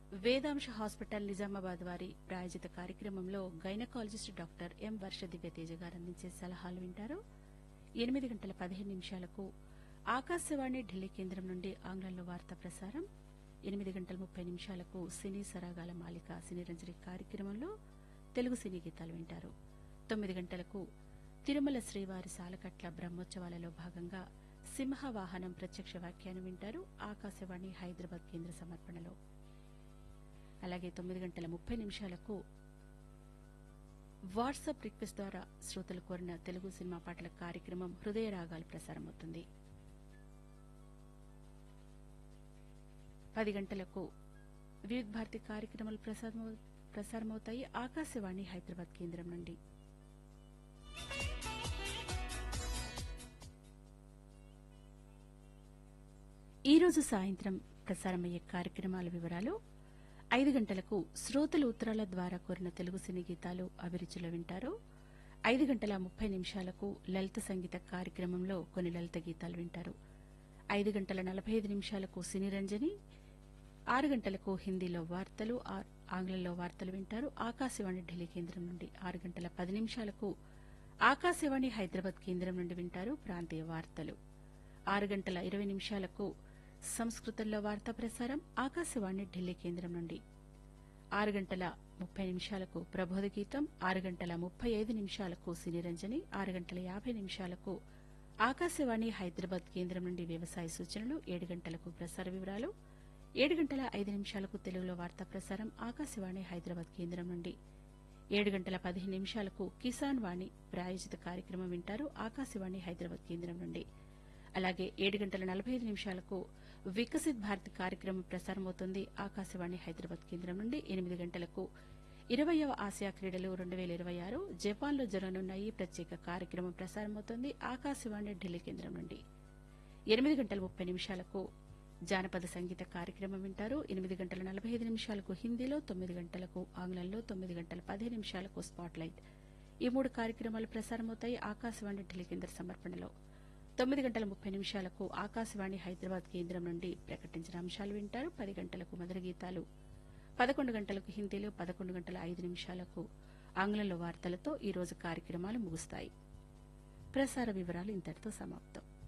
వేదాంశ hospital Nizamabad వారి ప్రాయోజిత కార్యక్రమంలో gynaecologist doctor M Varsha Divyateja గారు అందించే సలహాలు వింటారు ఎనిమిది గంటల పదిహేను నిమిషాలకు ఆకాశవాణి ఢిల్లీ కేంద్రం నుండి ఆంగ్లంలో వార్తా ప్రసారం ఎనిమిది గంటల ముప్పై నిమిషాలకు సినీ సరాగాల మాలిక సినీ రంజని కార్యక్రమంలో తెలుగు సినీ గీతాలు వింటారు తొమ్మిది గంటలకు తిరుమల శ్రీవారి సాలకట్ల బ్రహ్మోత్సవాలలో భాగంగా సింహ వాహనం ప్రత్యక్ష వ్యాఖ్యానం వింటారు ఆకాశవాణి హైదరాబాద్ కేంద్ర సమర్పణలో అలాగే తొమ్మిది గంటల ముప్పై నిమిషాలకు వాట్సాప్ రిక్వెస్ట్ ద్వారా శ్రోతలు కోరిన తెలుగు సినిమా పాటల కార్యక్రమం హృదయ రాగాలు ప్రసారమవుతుంది పది గంటలకు వివిధ భారతి కార్యక్రమాలు ప్రసారమవు- ప్రసారమవుతాయి ఆకాశవాణి హైదరాబాద్ కేంద్రం నుండి ఈ రోజు సాయంత్రం ప్రసారమయ్యే కార్యక్రమాల వివరాలు ఐదు గంటలకు శ్రోతలు ఉత్తరాల ద్వారా కోరిన తెలుగు సినీ గీతాలు అభిరుచిలో వింటారు ఐదు గంటల ముప్పై నిమిషాలకు లలిత సంగీత కార్యక్రమంలో కొన్ని లలిత గీతాలు వింటారు ఐదు గంటల నలభై ఐదు నిమిషాలకు సినీ రంజని ఆరు గంటలకు హిందీలో వార్తలు ఆ- ఆంగ్లంలో వార్తలు వింటారు ఆకాశవాణి ఢిల్లీ కేంద్రం నుండి ఆరు గంటల పది నిమిషాలకు ఆకాశవాణి హైదరాబాద్ కేంద్రం నుండి వింటారు ప్రాంతీయ వార్తలు ఆరు గంటల ఇరవై నిమిషాలకు సంస్కృతంలో వార్తా ప్రసారం ఆకాశవాణి ఢిల్లీ కేంద్రం నుండి ఆరు గంటల ముప్పై నిమిషాలకు ప్రబోధ గీతం ఆరు గంటల ముప్పై ఐదు నిమిషాలకు సినిరంజని ఆరు గంటల యాభై నిమిషాలకు ఆకాశవాణి హైదరాబాద్ కేంద్రం నుండి వ్యవసాయ సూచనలు ఏడు గంటలకు ప్రసార వివరాలు ఏడు గంటల ఐదు నిమిషాలకు తెలుగులో వార్తా ప్రసారం ఆకాశవాణి హైదరాబాద్ కేంద్రం నుండి ఏడు గంటల పదిహేను నిమిషాలకు కిసాన్ వాణి ప్రాయోజిత కార్యక్రమం వింటారు ఆకాశవాణి హైదరాబాద్ కేంద్రం నుండి అలాగే ఏడు గంటల నలభై ఐదు నిమిషాలకు వికసిత్ భారత్ కార్యక్రమం ప్రసారమవుతుంది ఆకాశవాణి హైదరాబాద్ కేంద్రం నుండి ఎనిమిది గంటలకు ఇరవయవ ఆసియా క్రీడలు రెండు వేల ఇరవై ఆరు జపాన్లో జరగనున్న ఈ ప్రత్యేక కార్యక్రమం ప్రసారమవుతుంది ఆకాశవాణి ఢిల్లీ కేంద్రం నుండి ఎనిమిది గంటల ముప్పై నిమిషాలకు జానపద సంగీత కార్యక్రమం వింటారు ఎనిమిది గంటల నలభై ఐదు నిమిషాలకు హిందీలో తొమ్మిది గంటలకు ఆంగ్లంలో తొమ్మిది గంటల పదిహేను నిమిషాలకు స్పాట్ లైట్ ఈ మూడు కార్యక్రమాలు ప్రసారమవుతాయి ఆకాశవాణి ఢిల్లీ కేంద్ర సమర్పణలో తొమ్మిది గంటల ముప్పై నిమిషాలకు ఆకాశవాణి హైదరాబాద్ కేంద్రం నుండి ప్రకటించిన అంశాలు వింటారు పది గంటలకు మధుర గీతాలు పదకొండు గంటలకు హిందీలో పదకొండు గంటల ఐదు నిమిషాలకు ఆంగ్లంలో వార్తలతో ఈ రోజు కార్యక్రమాలు ముగుస్తాయి ప్రసార వివరాలు ఇంతటితో సమాప్తం